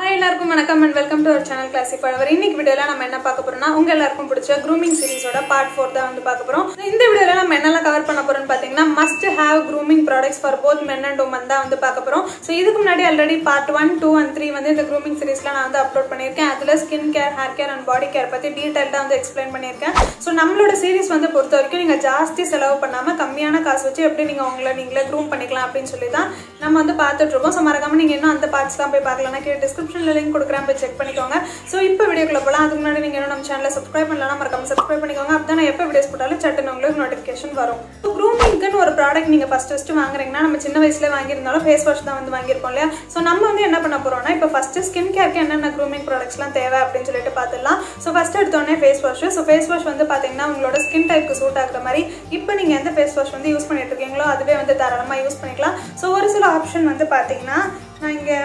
hi எல்லாருக்கும் வணக்கம் and welcome to our channel classic பழவர் இன்னைக்கு வீடியோல நம்ம என்ன பார்க்க போறோம்னா உங்க எல்லாருக்கும் பிடிச்ச க்ரூமிங் சீரிஸோட பார்ட் ஃபோர் தான் வந்து பார்க்க போறோம் இந்த வீடியோல நம்ம என்னெல்லாம் கவர் பண்ண போறோம்னு பார்த்தீங்கன்னா must have grooming products for both men and women தான் வந்து பார்க்க போறோம் ஸோ இதுக்கு முன்னாடி already part one two and three வந்து இந்த க்ரூமிங் சீரிஸ்ல நான் வந்து அப்லோட் பண்ணியிருக்கேன் அதுல skin care hair care and body care பத்தி டீட்டெயில்டாக வந்து எக்ஸ்பிளைன் பண்ணியிருக்கேன் ஸோ நம்மளோட சீரிஸ் வந்து பொறுத்த வரைக்கும் நீங்க ஜாஸ்தி செலவு பண்ணாம கம்மியான காசு வச்சு எப்படி நீங்க உங்களை நீங்களே க்ரூம் பண்ணிக்கலாம் அப்படின்னு சொல்லி தான் நம்ம வந்து பார்த்துட்டு இருக்கோம் ஸோ மறக்காம நீங்க இன்னும் அந்த பார்ட்ஸ் தான் போய் பார்க்கலன்னா கீழே டிஸ்கிரிப்ஷன்ல லிங்க் கொடுக்குறேன் போய் செக் பண்ணிக்கோங்க ஸோ இப்போ வீடியோக்குள்ள போகலாம் அதுக்கு முன்னாடி நீங்க இன்னும் நம்ம சேனலை சப்ஸ்கிரைப் பண்ணலாம் மறக்காம சப்ஸ்கிரைப் பண்ணிக்கோங்க அப்பதான் நான் எப்போ வீடியோஸ் போட்டாலும் சட்டுன்னு உங்களுக்கு நோட்டிஃபிகேஷன் வரும் ஸோ க்ரூமிங்க்குன்னு ஒரு ப்ராடக்ட் நீங்க ஃபர்ஸ்ட் ஃபர்ஸ்ட் வாங்குறீங்கன்னா நம்ம சின்ன வயசுல வாங்கியிருந்தாலும் ஃபேஸ் வாஷ் தான் வந்து வாங்கியிருப்போம் இல்லையா ஸோ நம்ம வந்து என்ன பண்ண போறோம்னா இப்போ ஃபர்ஸ்ட் ஸ்கின் கேருக்கு என்னென்ன க்ரூமிங் ப்ராடக்ட்ஸ்லாம் தேவை அப்படின்னு சொல்லிட்டு பார்த்துடலாம் ஸோ ஃபர்ஸ்ட் எடுத்தோடனே face wash so face wash வந்து பார்த்தீங்கன்னா உங்களோட ஸ்கின் டைப்க்கு சூட் ஆகுற மாதிரி இப்போ நீங்கள் எந்த ஃபேஸ் வாஷ் வந்து யூஸ் பண்ணிட்டு இருக்கீங்களோ அதுவே வந்து தாராளமாக யூஸ் பண்ணிக்கலாம் ஸோ ஒரு சில ஆப்ஷன் வந்து பார்த்தீங்கன்னா நான் இங்கே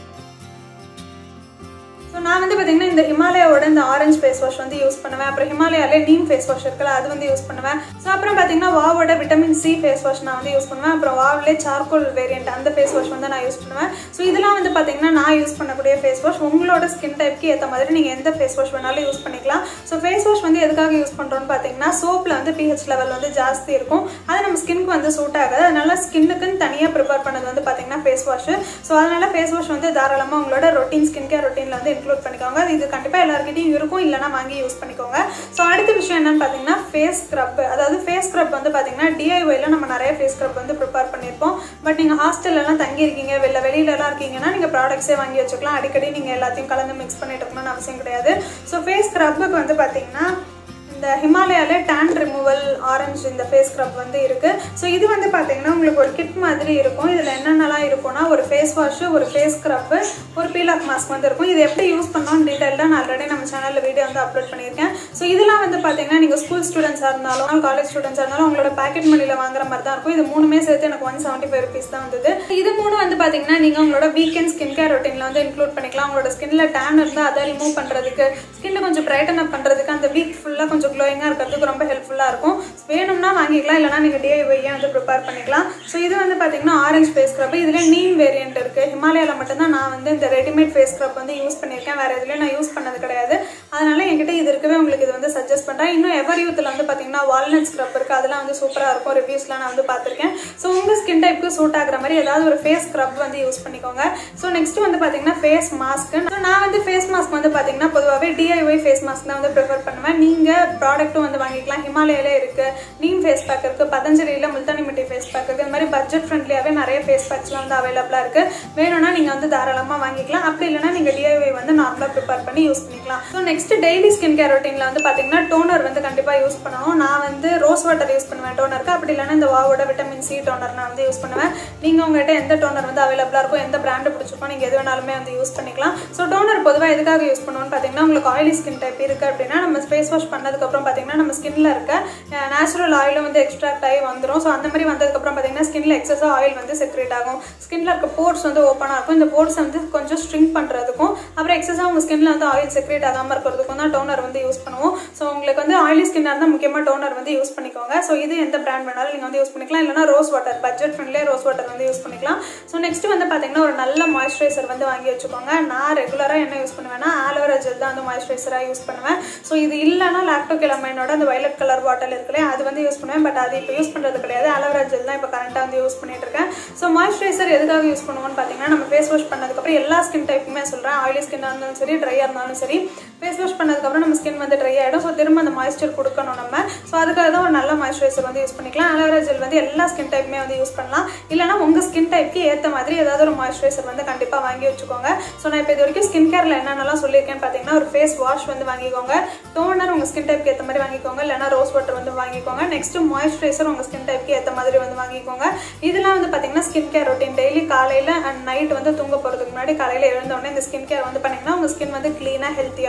ஸோ நான் வந்து பார்த்தீங்கன்னா இந்த ஹிமாலயாவோட இந்த ஆரஞ்சு ஃபேஸ் வாஷ் வந்து யூஸ் பண்ணுவேன் அப்புறம் ஹிமாலயாலே நீம் ஃபேஸ் வாஷ் இருக்குல்ல அது வந்து யூஸ் பண்ணுவேன் ஸோ அப்புறம் பார்த்தீங்கன்னா வாவோட விட்டமின் சி ஃபேஸ் வாஷ் நான் வந்து யூஸ் பண்ணுவேன் அப்புறம் வாவிலே சார்கோல் வேரியன்ட் அந்த ஃபேஸ் வாஷ் வந்து நான் யூஸ் பண்ணுவேன் ஸோ இதெல்லாம் வந்து பார்த்தீங்கன்னா நான் யூஸ் பண்ணக்கூடிய ஃபேஸ் வாஷ் உங்களோட ஸ்கின் டைப்க்கு ஏற்ற மாதிரி நீங்கள் எந்த ஃபேஸ் வாஷ் வேணாலும் யூஸ் பண்ணிக்கலாம் ஸோ ஃபேஸ் வாஷ் வந்து எதுக்காக யூஸ் பண்ணுறோம்னு பார்த்தீங்கன்னா சோப்பில் வந்து பிஹெச் லெவல் வந்து ஜாஸ்தி இருக்கும் அது நம்ம ஸ்கின்க்கு வந்து சூட் ஆகாது அதனால ஸ்கின்னுக்குன்னு தனியாக ப்ரிப்பேர் பண்ணது வந்து பார்த்தீங்கன்னா ஃபேஸ் வாஷ் ஸோ அதனால ஃபேஸ் வாஷ் வந்து தாராளமாக உங்களோட ரொட்டீன் ஸ்கின் கேர் ரொட்டீனில் வந்து இன்க்ளூட் பண்ணிக்கோங்க இது கண்டிப்பாக எல்லாருக்கிட்டையும் இருக்கும் இல்லைனா வாங்கி யூஸ் பண்ணிக்கோங்க ஸோ அடுத்த விஷயம் என்னன்னு பார்த்தீங்கன்னா ஃபேஸ் ஸ்க்ரப் அதாவது ஃபேஸ் ஸ்க்ரப் வந்து பார்த்தீங்கன்னா டிஐஒயில் நம்ம நிறைய ஃபேஸ் ஸ்க்ரப் வந்து ப்ரிப்பேர் பண்ணியிருப்போம் பட் நீங்கள் ஹாஸ்டல்லலாம் தங்கி இருக்கீங்க வெளில வெளியிலலாம் இருக்கீங்கன்னா நீங்கள் ப்ராடக்ட்ஸே வாங்கி வச்சுக்கலாம் அடிக்கடி நீங்கள் எல்லாத்தையும் கலந்து மிக்ஸ் பண்ணிட்டு இருக்கணும்னு அவசியம் கிடையாது ஸோ ஃபேஸ் ஸ்க்ரப்புக்கு வந்து பார்த்தீங்கன்னா இந்த ஹிமாலயாலே டேன் ரிமூவல் ஆரஞ்சு இந்த ஃபேஸ் ஸ்க்ரப் வந்து இருக்குது ஸோ இது வந்து பார்த்தீங்கன்னா உங்களுக்கு ஒரு கிட் மாதிரி இருக்கும் இதில் என்னென்னலாம் இருக்கும்னா ஒரு ஃபேஸ் வாஷு ஒரு ஃபேஸ் ஸ்க்ரப்பு ஒரு பீலாக் மாஸ்க் வந்து இருக்கும் இது எப்படி யூஸ் பண்ணோம்னு டீட்டெயிலாக நான் ஆல்ரெடி நம்ம சேனலில் வீடியோ வந்து அப்லோட் பண்ணியிருக்கேன் ஸோ இதெல்லாம் வந்து பார்த்தீங்கன்னா நீங்கள் ஸ்கூல் ஸ்டூடெண்ட்ஸாக இருந்தாலும் காலேஜ் ஸ்டூடெண்ட்ஸாக இருந்தாலும் உங்களோட பேக்கெட் மணியில் வாங்குற மாதிரி தான் இருக்கும் இது மூணுமே சேர்த்து எனக்கு ஒன் செவன்ட்டி ஃபைவ் ருபீஸ் தான் வந்தது இது மூணு வந்து பார்த்தீங்கன்னா நீங்கள் உங்களோட வீக்கெண்ட் ஸ்கின் கேர் ரொட்டீனில் வந்து இன்க்ளூட் பண்ணிக்கலாம் உங்களோட ஸ்கின்ல டேன் இருந்தால் அதை ரிமூவ் பண்ணுறதுக்கு ஸ்கின்னை கொஞ்சம் பிரைட்டன் அப் பண்ணுறதுக்கு அந்த வீக் ஃபுல்லாக கொஞ்சம் க்ளோயிங்காக இருக்கிறதுக்கு ரொம்ப ஹெல்ப்ஃபுல்லாக இருக்கும் வேணும்னா வாங்கிக்கலாம் இல்லைனா நீங்கள் டிஐஒய்யே வந்து ப்ரிப்பேர் பண்ணிக்கலாம் ஸோ இது வந்து பார்த்தீங்கன்னா ஆரஞ்ச் ஃபேஸ் ஸ்க்ரப் இதில் நீம் வேரியன்ட் இருக்குது ஹிமாலயாவில் மட்டும்தான் நான் வந்து இந்த ரெடிமேட் ஃபேஸ் ஸ்க்ரப் வந்து யூஸ் பண்ணியிருக்கேன் வேறு எதுலேயும் நான் யூஸ் பண்ணது கிடையாது அதனால என்கிட்ட இது இருக்கவே உங்களுக்கு இது வந்து சஜஸ்ட் பண்ணுறேன் இன்னும் எவர் யூத்தில் வந்து பார்த்தீங்கன்னா வால்நட் ஸ்க்ரப் இருக்குது அதெல்லாம் வந்து சூப்பராக இருக்கும் ரிவ்யூஸ்லாம் நான் வந்து பார்த்துருக்கேன் ஸோ உங்கள் ஸ்கின் டைப்புக்கு சூட் ஆகிற மாதிரி ஏதாவது ஒரு ஃபேஸ் ஸ்க்ரப் வந்து யூஸ் பண்ணிக்கோங்க ஸோ நெக்ஸ்ட் வந்து பார்த்தீங்கன்னா ஃபேஸ் மாஸ்க்கு ஸோ நான் வந்து ஃபேஸ் மாஸ்க் வந்து பார்த்தீங்கன்னா பொதுவாகவே டிஐஒய் ஃபேஸ் மாஸ்க் தான் வந்து ப்ரிஃபர் பண்ணுவேன் நீங்கள் ப்ராடக்ட்டும் வந்து வாங்கிக்கலாம் ஹிமாலயால இருக்குது நீம் ஃபேஸ் பேக் இருக்குது பதஞ்சலியில் முல்தானி மிட்டி ஃபேஸ் பேக் இருக்குது இந்த மாதிரி பட்ஜெட் ஃப்ரெண்ட்லியாகவே நிறைய ஃபேஸ் பேக்ஸ்லாம் வந்து அவைலபிளாக இருக்குது வேணும்னா நீங்கள் வந்து தாராளமாக வாங்கிக்கலாம் அப்படி இல்லைனா நீங்கள் டிஐஒய் வந்து நார்மலாக ப்ரிப்பேர் பண்ணி யூஸ் பண்ணிக்கலாம் so next daily skin care ரொட்டீனில் வந்து பார்த்தீங்கன்னா டோனர் வந்து கண்டிப்பாக யூஸ் பண்ணணும் நான் வந்து ரோஸ் வாட்டர் யூஸ் பண்ணுவேன் டோனருக்கு அப்படி இல்லைனா இந்த வாவோட விட்டமின் சி டோனர் நான் வந்து யூஸ் பண்ணுவேன் நீங்கள் உங்கள்கிட்ட எந்த டோனர் வந்து அவைலபிளாக இருக்கும் எந்த பிராண்டு பிடிச்சிருக்கோ நீங்கள் எது வேணாலுமே வந்து யூஸ் பண்ணிக்கலாம் ஸோ டோனர் பொதுவாக எதுக்காக யூஸ் பண்ணுவோம்னு பார்த்தீங்கன்னா உங்களுக்கு ஆயிலி ஸ்கின் டைப் இருக்குது அப்படின்னா நம்ம ஃபேஸ் வாஷ் பண்ணதுக்கப்புறம் பார்த்தீங்கன்னா நம்ம ஸ்கின்ல இருக்க நேச்சுரல் ஆயிலும் வந்து எக்ஸ்ட்ராக்ட் ஆகி வந்துடும் ஸோ அந்த மாதிரி வந்ததுக்கப்புறம் பார்த்தீங்கன்னா ஸ்கின்ல எக்ஸஸாக ஆயில் வந்து செக்ரேட் ஆகும் ஸ்கின்ல இருக்க போர்ட்ஸ் வந்து ஓப்பனாக இருக்கும் இந்த போர்ட்ஸ் வந்து கொஞ்சம் ஸ்ட்ரிங் பண்ணுறதுக்கும் அப்புறம் எக்ஸஸாக உங்கள் ஸ்கின்ல வந்து ஆயில் செக்ரேட் ஆகாமல் இருக்கிறதுக்கும் தான் டோனர் வந்து யூஸ் பண்ணுவோம் ஸோ உங்களுக்கு வந்து ஆயிலி ஸ்கின்னாக இருந்தால் முக்கியமாக டோனர் வந்து யூஸ் பண்ணிக்கோங்க ஸோ இது எந்த பிராண்ட் வேணாலும் நீங்கள் வந்து யூஸ் பண்ணிக்கலாம் இல்லைனா ரோஸ் வாட்டர் பட்ஜெட் ஃப்ரெண்ட்லேயே ரோஸ் வாட்டர் வந்து யூஸ் பண்ணிக்கலாம் ஸோ நெக்ஸ்ட் வந்து பார்த்தீங்கன்னா ஒரு நல்ல மாய்ஸ்சரைசர் வந்து வாங்கி வச்சுக்கோங்க நான் ரெகுலராக என்ன யூஸ் பண்ணுவேன்னா ஆலோவேரா ஜெல் தான் வந்து மாய்ஸ்சரைசராக யூஸ் பண்ணுவேன் ஸோ இது இல்லைனா லாக்டோ கிளமைனோட அந்த வயலட் கலர் பாட்டில் இருக்குல்லையே அது வந்து யூஸ் பண்ணுவேன் பட் அது இப்போ யூஸ் பண்ணுறது கிடையாது அலோவேரா ஜெல் தான் இப்போ கரண்ட்டாக வந்து யூஸ் பண்ணிட்டு இருக்கேன் ஸோ மாய்ஸ்சரைசர் எதுக்காக யூஸ் பண்ணுவோம்னு பார்த்தீங்கன்னா நம்ம ஃபேஸ் வாஷ் பண்ணதுக்கப்புறம் எல்லா ஸ்கின் டைப்புமே சொல்கிறேன் ஆயிலி ஸ்கின்னாக இருந்தாலும் சரி ட்ரையாக இருந்தாலும் சரி ஃபேஸ் வாஷ் பண்ணதுக்கப்புறம் நம்ம ஸ்கின் வந்து ட்ரை ஆகிடும் ஸோ திரும்ப அந்த மாய்ஸ்சர் கொடுக்கணும் நம்ம ஸோ அதுக்காக தான் ஒரு நல்ல மாய்ஸ்சரைசர் வந்து யூஸ் பண்ணிக்கலாம் அலோவேரா ஜெல் வந்து எல்லா ஸ்கின் டைப்புமே வந்து யூஸ் பண்ணலாம் இல்லைனா உங்கள் ஸ்கின் டைப்க்கு ஏற்ற மாதிரி ஏதாவது ஒரு மாய்ஸ்சரைசர் வந்து கண்டிப்பாக வாங்கி வச்சுக்கோங்க ஸோ நான் இப்போ இது வரைக்கும் ஸ்கின் கேரில் என்னென்னலாம் சொல்லியிருக்கேன்னு பார்த்தீங்கன்னா ஒரு ஃபேஸ் வாஷ் வந்து வாங்கிக்கோங்க டோனர் உங்கள் ஸ்கின் டைப்க்கு ஏற்ற மாதிரி வாங்கிக்கோங்க இல்லைனா ரோஸ் வாட்டர் வந்து வாங்கிக்கோங்க நெக்ஸ்ட் மாய்ஸ்சரைசர் உங்கள் ஸ்கின் டைப்க்கு ஏற்ற மாதிரி வந்து வாங்கிக்கோங்க இதெல்லாம் வந்து பார்த்தீங்கன்னா ஸ்கின் கேர் ரொட்டீன் டெய்லி காலையில் அண்ட் நைட் வந்து தூங்க போகிறதுக்கு முன்னாடி காலையில் எழுந்தோடனே இந்த ஸ்கின் கேர் வந்து பண்ணிங்கன்னா உங்கள் ஸ்கின் வந்து க்ளீனாக ஹெல்த்தியாக இருக்கும்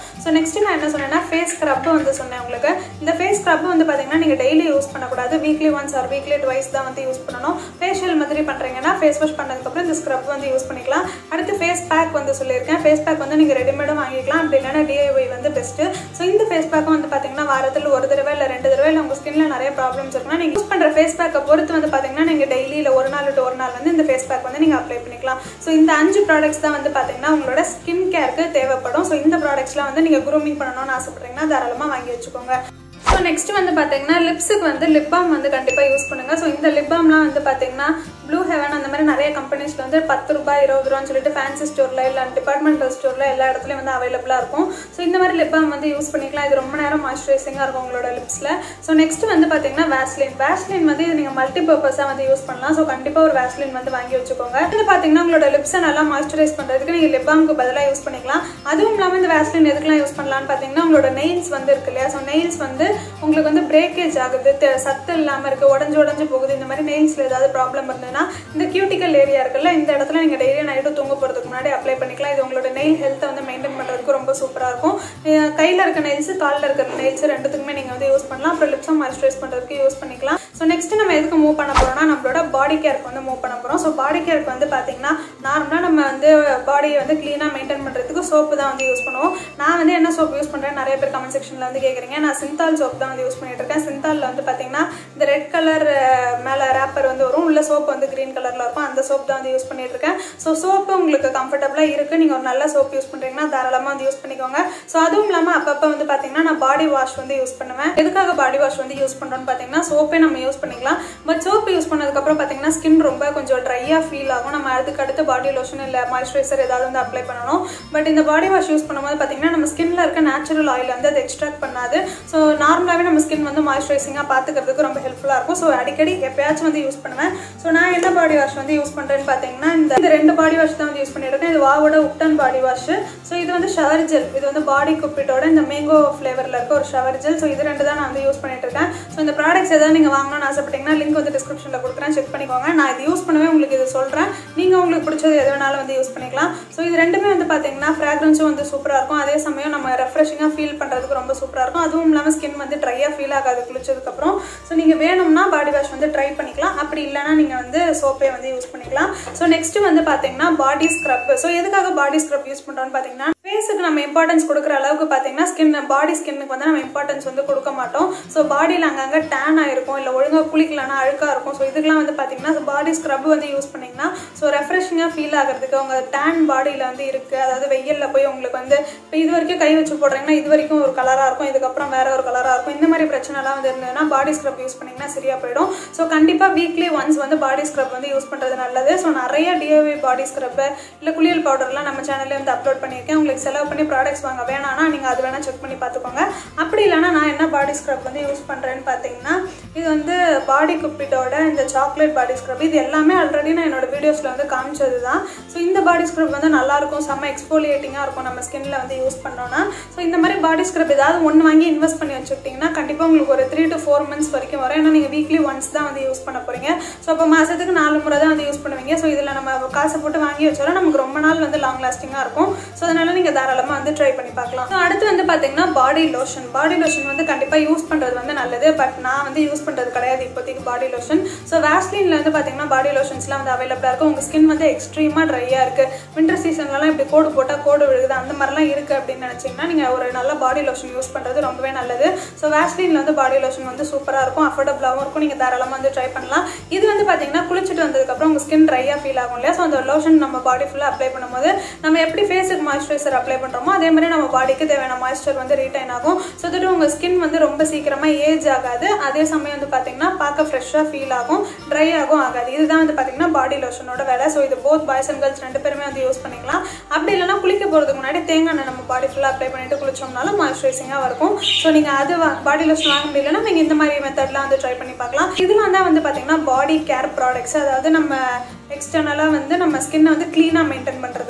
ஸோ நெக்ஸ்ட் நான் என்ன சொன்னேன்னா ஃபேஸ் ஸ்க்ரப் வந்து சொன்னேன் உங்களுக்கு இந்த ஃபேஸ் ஸ்க்ரப் வந்து பார்த்தீங்கன்னா நீங்கள் டெய்லி யூஸ் பண்ணக்கூடாது weekly once or weekly twice தான் வந்து யூஸ் பண்ணணும் ஃபேஷியல் மாதிரி பண்ணுறீங்கன்னா ஃபேஸ் வாஷ் பண்ணதுக்கப்புறம் இந்த ஸ்க்ரப் வந்து யூஸ் பண்ணிக்கலாம் அடுத்து ஃபேஸ் பேக் வந்து சொல்லியிருக்கேன் ஃபேஸ் பேக் வந்து நீங்கள் ரெடிமேடும் வாங்கிக்கலாம் அப்படி இல்லைன்னா டிஐஒய் வந்து பெஸ்ட்டு ஸோ இந்த ஃபேஸ் பேக்கும் வந்து பார்த்தீங்கன்னா வாரத்தில் ஒரு தடவை இல்லை ரெண்டு தடவை இல்லை உங்கள் ஸ்கின்ல நிறைய ப்ராப்ளம்ஸ் இருக்குன்னா நீங்கள் யூஸ் பண்ணுற ஃபேஸ் பேக்கை பொறுத்து வந்து பார்த்தீங்கன்னா நீங்கள் டெய்லி இல்லை ஒரு நாள் விட்டு ஒரு நாள் வந்து இந்த ஃபேஸ் பேக் வந்து நீங்கள் அப்ளை பண்ணிக்கலாம் ஸோ இந்த அஞ்சு ப்ராடக்ட்ஸ் தான் வந்து பார்த்தீங்கன்னா உங்களோட ஸ்கின் கேருக்கு தேவைப்படும் ஸோ இந்த ப்ராடக்ட்ஸ்லாம் வந்து நீங்கள் க்ரூமிங் பண்ணணும்னு ஆசைப்படுறீங்கன்னா தாராளமாக வாங்கி வச்சுக்கோங்க ஸோ நெக்ஸ்ட் வந்து பார்த்தீங்கன்னா லிப்ஸுக்கு வந்து லிப் பாம் வந்து கண்டிப்பாக யூஸ் பண்ணுங்க ஸோ இந்த லிப் பாம்லாம் வந்து பார்த்தீங்கன்னா ப்ளூ ஹெவன் அந்த மாதிரி நிறைய கம்பெனிஸ்ல வந்து பத்து ரூபாய் இருபது ரூபான்னு சொல்லிட்டு ஃபேன்சி ஸ்டோரில் இல்லை டிபார்ட்மெண்டல் ஸ்டோரில் எல்லா இடத்துலையும் வந்து அவைலபிளாக இருக்கும் ஸோ இந்த மாதிரி லிப் பாம் வந்து யூஸ் பண்ணிக்கலாம் இது ரொம்ப நேரம் மாய்ஸ்சரைசிங்காக இருக்கும் உங்களோட லிப்ஸில் ஸோ நெக்ஸ்ட் வந்து பார்த்தீங்கன்னா வேஸ்லின் வேஸ்லின் வந்து இது நீங்கள் மல்டி பர்பஸாக வந்து யூஸ் பண்ணலாம் ஸோ கண்டிப்பாக ஒரு வேஸ்லின் வந்து வாங்கி வச்சுக்கோங்க இது பார்த்தீங்கன்னா உங்களோட லிப்ஸை நல்லா மாய்ஸ்சரைஸ் பண்ணுறதுக்கு நீங்கள் லிப் பாம்க்கு பதிலாக யூஸ் பண்ணிக்கலாம் அதுவும் இல்லாமல் இந்த வேஸ்லின் எதுக்கெல்லாம் யூஸ் பண்ணலாம்னு பார்த்தீங்கன்னா உங்களோட நெயில்ஸ் வந்து இருக்கு இல்லையா ஸோ நெயில்ஸ் வந்து உங்களுக்கு வந்து பிரேக்கேஜ் ஆகுது தெ- சத்து இல்லாமல் இருக்குது உடஞ்சு உடஞ்சு போகுது இந்த மாதிரி நெயில்ஸில் ஏதாவது ப்ராப்ளம் இருந்ததுன்னா இந்த கியூட்டிக்கல் ஏரியா இருக்குல்ல இந்த இடத்துல நீங்கள் டெய்லி நைட்டு தூங்க போகிறதுக்கு முன்னாடி அப்ளை பண்ணிக்கலாம் இது உங்களோட நெயில் ஹெல்த்தை வந்து மெயின்டைன் பண்ணுறதுக்கு ரொம்ப சூப்பராக இருக்கும் அஹ் கையில் இருக்க நெயில்ஸ் காலில் இருக்கிற நெயில்ஸ் ரெண்டுத்துக்குமே நீங்கள் வந்து யூஸ் பண்ணலாம் அப்புறம் லிப்ஸும் மாய்ஸ்சரைஸ் பண்ணுறதுக்கு யூஸ் பண்ணிக்கலாம் ஸோ நெக்ஸ்ட் நம்ம எதுக்கு மூவ் பண்ண போகிறோம்னா நம்மளோட பாடி கேருக்கு வந்து மூவ் பண்ண போகிறோம் ஸோ பாடி கேருக்கு வந்து பார்த்தீங்கன்னா நார்மலாக நம்ம வந்து பாடியை வந்து க்ளீனாக மெயின்டைன் பண்ணுறதுக்கு சோப்பு தான் வந்து யூஸ் பண்ணுவோம் நான் வந்து என்ன சோப் யூஸ் பண்ணுறேன் நிறைய பேர் கமெண்ட் செக்ஷனில் வந்து கேட்குறீங்க நான் சிந்தால் சோப் தான் வந்து யூஸ் பண்ணிட்டு இருக்கேன் சிந்தாலில் வந்து பார்த்தீங்கன்னா இந்த ரெட் கலர் மேலே ரேப்பர் வந்து வரும் உள்ள சோப் வந்து க்ரீன் கலரில் இருக்கும் அந்த சோப் தான் வந்து யூஸ் பண்ணிட்டு இருக்கேன் ஸோ சோப்பு உங்களுக்கு கம்ஃபர்டபுளாக இருக்குது நீங்கள் ஒரு நல்ல சோப் யூஸ் பண்ணுறீங்கன்னா தாராளமாக வந்து யூஸ் பண்ணிக்கோங்க ஸோ அதுவும் இல்லாமல் அப்பப்போ வந்து பார்த்தீங்கன்னா நான் பாடி வாஷ் வந்து யூஸ் பண்ணுவேன் எதுக்காக பாடி வாஷ் வந்து யூஸ் பண்ணுறோன்னு பார்த்தீங்கன்னா சோப்பே நம்ம யூஸ் பண்ணிக்கலாம் பட் சோப் யூஸ் பண்ணதுக்கப்புறம் பார்த்தீங்கன்னா ஸ்கின் ரொம்ப கொஞ்சம் ட்ரையாக ஃபீல் ஆகும் நம்ம அதுக்கு அடுத்து பாடி லோஷன் இல்லை மாய்ஸ்சரைசர் ஏதாவது வந்து அப்ளை பண்ணணும் பட் இந்த பாடி வாஷ் யூஸ் பண்ணும்போது பார்த்தீங்கன்னா நம்ம ஸ்கின்ல இருக்க நேச்சுரல் ஆயில் வந்து அதை எக்ஸ்ட்ராக்ட் பண்ணாது ஸோ நார்மலாகவே நம்ம ஸ்கின் வந்து மாய்ஸ்சரைசிங்காக பார்த்துக்கிறதுக்கு ரொம்ப ஹெல்ப்ஃபுல்லாக இருக்கும் ஸோ அடிக்கடி எப்பயாச்சும் வந்து யூஸ் பண்ணுவேன் ஸோ நான் என்ன பாடி வாஷ் வந்து யூஸ் பண்ணுறேன்னு பார்த்தீங்கன்னா இந்த இந்த ரெண்டு பாடி வாஷ் தான் வந்து யூஸ் பண்ணியிருக்கேன் இது வாவோட உப்டன் பாடி வாஷ் ஸோ இது வந்து ஷவர் ஜெல் இது வந்து பாடி குப்பிட்டோட இந்த மேங்கோ ஃப்ளேவரில் இருக்க ஒரு ஷவர் ஜெல் ஸோ இது ரெண்டு தான் நான் வந்து யூஸ் பண்ணிட்டு இருக்கேன் ஸோ இந்த ப்ராடக்ட்ஸ் எதாவது நீங்கள் வாங்கணும்னு ஆசைப்பட்டீங்கன்னா லிங்க் வந்து டிஸ்கிரிப்ஷனில் கொடுக்குறேன் செக் பண்ணிக்கோங்க நான் இது யூஸ் பண்ணவே உங்களுக்கு இது சொல்கிறேன் நீங்கள் உங்களுக்கு பிடிச்சது எது வேணாலும் வந்து யூஸ் பண்ணிக்கலாம் ஸோ இது ரெண்டுமே வந்து பார்த்தீங்கன்னா ஃப்ராக்ரன்ஸும் வந்து சூப்பராக இருக்கும் அதே சமயம் நம்ம ரெஃப்ரெஷிங்காக ஃபீல் பண்ணுறதுக்கு ரொம்ப சூப்பராக இருக்கும் அதுவும் இல்லாமல் ஸ்கின் வந்து ட்ரையாக ஃபீல் ஆகாது குளிச்சதுக்கப்புறம் ஸோ நீங்கள் வேணும்னா பாடி வாஷ் வந்து ட்ரை பண்ணிக்கலாம் அப்படி இல்லைன்னா நீங்கள் வந்து சோப்பே வந்து யூஸ் பண்ணிக்கலாம் ஸோ நெக்ஸ்ட் வந்து பார்த்தீங்கன்னா பாடி ஸ்க்ரப் ஸோ எதுக்காக பாடி ஸ்க்ரப் யூஸ் பண்ணுறோம்னு பார்த்தீங்கன்னா ஃபேஸுக்கு நம்ம இம்பார்ட்டன்ஸ் கொடுக்குற அளவுக்கு பார்த்தீங்கன்னா ஸ்கின் பாடி ஸ்கின்னுக்கு வந்து நம்ம இம்பார்ட்டன்ஸ் வந்து கொடுக்க மாட்டோம் ஸோ பாடியில் அங்கங்கே டேன் ஆயிருக்கும் இல்லை ஒழுங்காக குளிக்கலன்னா அழுக்காக இருக்கும் ஸோ இதுக்கெல்லாம் வந்து பார்த்தீங்கன்னா பாடி ஸ்க்ரப் வந்து யூஸ் பண்ணிங்கன்னா ஸோ ரெஃப்ரெஷிங்காக ஃபீல் ஆகிறதுக்கு உங்கள் டேன் பாடியில் வந்து இருக்குது அதாவது வெயிலில் போய் உங்களுக்கு வந்து இப்போ இது வரைக்கும் கை வச்சு போடுறீங்கன்னா இது வரைக்கும் ஒரு கலராக இருக்கும் இதுக்கப்புறம் வேற ஒரு கலராக இருக்கும் இந்த மாதிரி பிரச்சனைலாம் வந்து இருந்ததுன்னா பாடி ஸ்க்ரப் யூஸ் பண்ணிங்கன்னா சரியாக போயிடும் ஸோ கண்டிப்பாக வீக்லி ஒன்ஸ் வந்து பாடி ஸ்க்ரப் வந்து யூஸ் பண்ணுறது நல்லது ஸோ நிறைய டிஓவி பாடி ஸ்க்ரப்பு இல்லை குளியல் பவுடர்லாம் நம்ம சேனல்லே வந்து அப்லோட் பண்ணியிருக்கேன் உங்களுக்கு செலவு பண்ணி ப்ராடக்ட்ஸ் வாங்க வேணாம்னா நீங்கள் அது வேணால் செக் பண்ணி பார்த்துக்கோங்க அப்படி இல்லைன்னா நான் என்ன பாடி ஸ்க்ரப் வந்து யூஸ் பண்ணுறேன்னு பார்த்தீங்கன்னா இது வந்து பாடி குப்பிட்டோட இந்த சாக்லேட் பாடி ஸ்க்ரப் இது எல்லாமே ஆல்ரெடி நான் என்னோட வீடியோஸில் வந்து காமிச்சது தான் ஸோ இந்த பாடி ஸ்க்ரப் வந்து நல்லாயிருக்கும் செம்ம எக்ஸ்போலியேட்டிங்காக இருக்கும் நம்ம ஸ்கின்ல வந்து யூஸ் பண்ணோன்னா ஸோ இந்த மாதிரி பாடி ஸ்க்ரப் ஏதாவது ஒன்று வாங்கி இன்வெஸ்ட் பண்ணி வச்சுக்கிட்டிங்கன்னா கண்டிப்பாக உங்களுக்கு ஒரு த்ரீ டு ஃபோர் மந்த்ஸ் வரைக்கும் வரும் ஏன்னா நீங்கள் வீக்லி ஒன்ஸ் தான் வந்து யூஸ் பண்ண போகிறீங்க ஸோ அப்போ மாதத்துக்கு நாலு முறை தான் வந்து யூஸ் பண்ணுவீங்க ஸோ இதில் நம்ம காசை போட்டு வாங்கி வச்சாலும் நமக்கு ரொம்ப நாள் வந்து லாங் லாஸ்டிங்காக இருக்கும் ஸோ அதனால நீங்கள் தாராளமாக வந்து ட்ரை பண்ணி பார்க்கலாம் ஸோ அடுத்து வந்து பார்த்தீங்கன்னா பாடி லோஷன் பாடி லோஷன் வந்து கண்டிப்பாக யூஸ் பண்ணுறது வந்து நல்லது பட் நான் வந்து யூஸ் பண்ணுறது கிடையாது இப்போதைக்கு பாடி லோஷன் ஸோ வேஸ்லினில் வந்து பார்த்தீங்கன்னா பாடி லோஷன்ஸ்லாம் வந்து அவைலபிளாக இருக்கும் உங்கள் ஸ்கின் வந்து எக்ஸ்ட்ரீமாக ட்ரையாக இருக்குது வின்டர் சீசன்லலாம் இப்படி கோடு போட்டால் கோடு விழுகுது அந்த மாதிரிலாம் இருக்குது அப்படின்னு நினச்சிங்கன்னா நீங்கள் ஒரு நல்ல பாடி லோஷன் யூஸ் பண்ணுறது ரொம்பவே நல்லது ஸோ வேஸ்லினில் வந்து பாடி லோஷன் வந்து சூப்பராக இருக்கும் அஃபோர்டபுளாகவும் இருக்கும் நீங்கள் தாராளமாக வந்து ட்ரை பண்ணலாம் இது வந்து பார்த்தீங்கன்னா குளிச்சுட்டு வந்ததுக்கப்புறம் உங்கள் ஸ்கின் ட்ரையாக ஃபீல் ஆகும் இல்லையா ஸோ அந்த லோஷன் நம்ம பாடி ஃபுல்லாக அப்ளை பண்ணும்போது நம்ம எப்படி ஃபேஸுக்கு மாய்ஸ்சரைசர் அப்ளை பண்ணுறோமோ அதே மாதிரி நம்ம பாடிக்கு தேவையான மாய்ஸ்சர் வந்து ரீடைன் ஆகும் ஸோ தட் உங்கள் ஸ்கின் வந்து ரொம்ப சீக்கிரமாக ஏஜ் ஆகாது அதே சமயம் வந்து பார்த்தீங்கன்னா பார்க்க ஃப்ரெஷ்ஷாக ஃபீல் ஆகும் ட்ரை ஆகும் ஆகாது இதுதான் வந்து பார்த்தீங்கன்னா பாடி லோஷனோட வேலை ஸோ இது போத் பாய்ஸ் அண்ட் கேர்ள்ஸ் ரெண்டு பேருமே வந்து யூஸ் பண்ணிக்கலாம் அப்படி இல்லைன்னா குளிக்க போகிறதுக்கு முன்னாடி தேங்காய் எண்ணெய் நம்ம பாடி ஃபுல்லாக அப்ளை பண்ணிட்டு குளிச்சோம்னாலும் மாய்ஸ்சரைசிங்காக இருக்கும் ஸோ நீங்கள் அது பாடி லோஷன் வாங்க முடியலன்னா நீங்கள் இந்த மாதிரி மெத்தட்லாம் வந்து ட்ரை பண்ணி பார்க்கலாம் இதெல்லாம் தான் வந்து பார்த்தீங்கன்னா பாடி கேர் ப்ராடக்ட்ஸ் அதாவது நம்ம எக்ஸ்டர்னலாக வந்து நம்ம ஸ்கின்னை வந்து க்ளீனாக மெயின்டைன் பண்ணுறதுக்காக